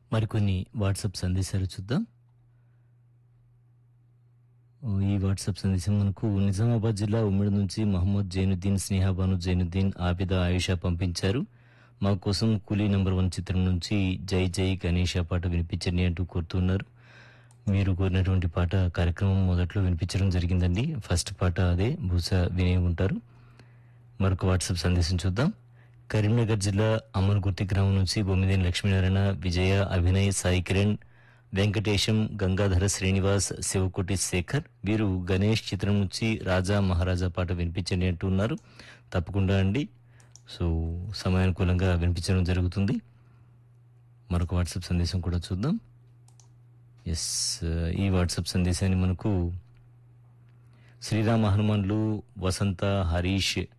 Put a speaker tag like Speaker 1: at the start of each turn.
Speaker 1: మరికొన్ని వాట్సాప్ సందేశాలు చూద్దాం ఓ, ఈ వాట్సాప్ సందేశం మనకు నిజామాబాద్ జిల్లా ఉమ్మడి నుంచి మహమ్మద్ జైనుద్దీన్ స్నేహాబాను జైనుద్దీన్ ఆబిద ఆయుష పంపించారు మా కోసం కూలీ నెంబర్ వన్ చిత్రం నుంచి జై జై గణేష పాట వినిపించండి అంటూ కోరుతున్నారు మీరు కోరినటువంటి పాట కార్యక్రమం మొదట్లో వినిపించడం జరిగిందండి ఫస్ట్ పాట అదే బహుశా వినే ఉంటారు మరొక వాట్సాప్ సందేశం చూద్దాం కరీంనగర్ జిల్లా అమర్గుర్తి గ్రామం నుంచి బొమ్మిదేని లక్ష్మీనారాయణ విజయ అభినయ్ సాయి కిరణ్ వెంకటేశం గంగాధర శ్రీనివాస్ శివకోటి శేఖర్ వీరు గణేష్ చిత్రం నుంచి రాజా మహారాజా పాట వినిపించండి అంటూ ఉన్నారు తప్పకుండా అండి సో సమయానుకూలంగా వినిపించడం జరుగుతుంది మరొక వాట్సాప్ సందేశం కూడా చూద్దాం ఎస్ ఈ వాట్సాప్ సందేశాన్ని మనకు శ్రీరామ హనుమాన్లు వసంత హరీష్